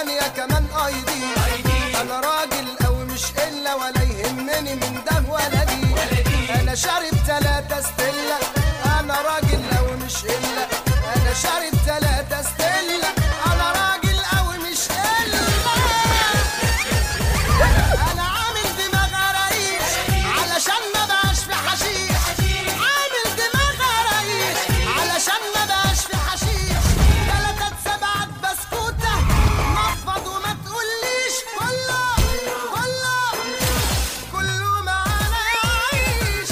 تمانية كمان ايدي انا راجل قوي مش الا ولا يهمني من ده ولا دي انا شارب تلاتة ستيلا انا راجل قوي مش الا انا شارب تلاتة ستيلا انا راجل قوي مش الا انا عامل دماغ رئيس علشان ما بقاش في حشيش عامل دماغ رئيس علشان ما بقاش في حشيش تلاتة سبعة بسكوتة نفض وما تقوليش كله كله كله معانا يعيش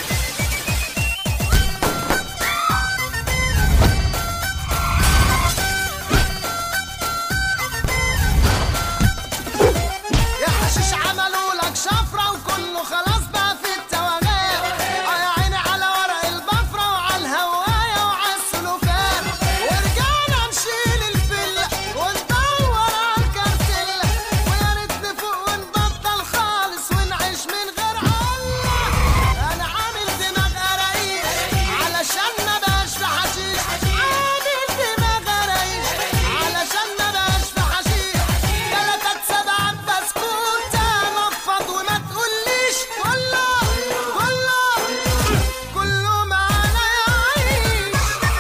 يا حشيش عملوا لك شفرة وكله خلاص بقى في التوانات اه يا عيني على ورق البفرة وعلى الهواية وعلى السلوفات ورجعنا نشيل الفلة وندور على الكارتيلا ويا ريت نفوق ونبطل خالص ونعيش من غير الله انا عامل دماغ قرايش علشان ما بقاش في حشيش عامل دماغ قرايش علشان ما بقاش في حشيش تلاتة سبعة بسكوتة نفض وما تقوليش كله كله كله معانا يعيش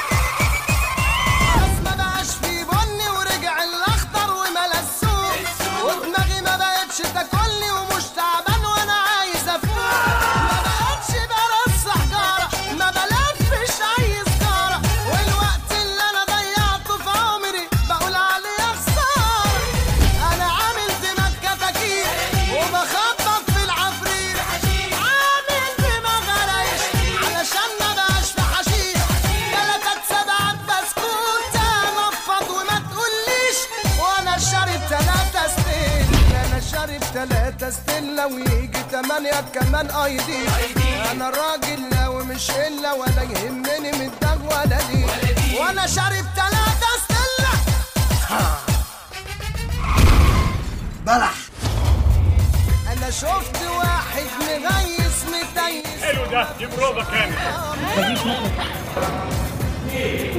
بس ما بقاش في بني ورجع الاخضر وملا السوق ودماغي ما بقتش تاكلني ومش تعبان وانا عايز افوق ما بقتش برص حجاره ما بلفش اي سجاره والوقت اللي انا ضيعته في عمري بقول عليه خساره انا عامل دماغ كتاكيت وبخبط في العفريت عامل دماغ قرايش علشان ما بقاش في حشيش تلاتة سبعة بسكوتة نفض وما تقوليش وانا شارب تلاتة ستيل انا شارب تلاتة ستيل ويجي تمانية كمان ايدي انا راجل لو مش الا ولا يهمني من ده ولا دي وانا شارب تلاتة ستيل بلح انا شفت واحد مغيس متيس حلو ده دي بروفا كامل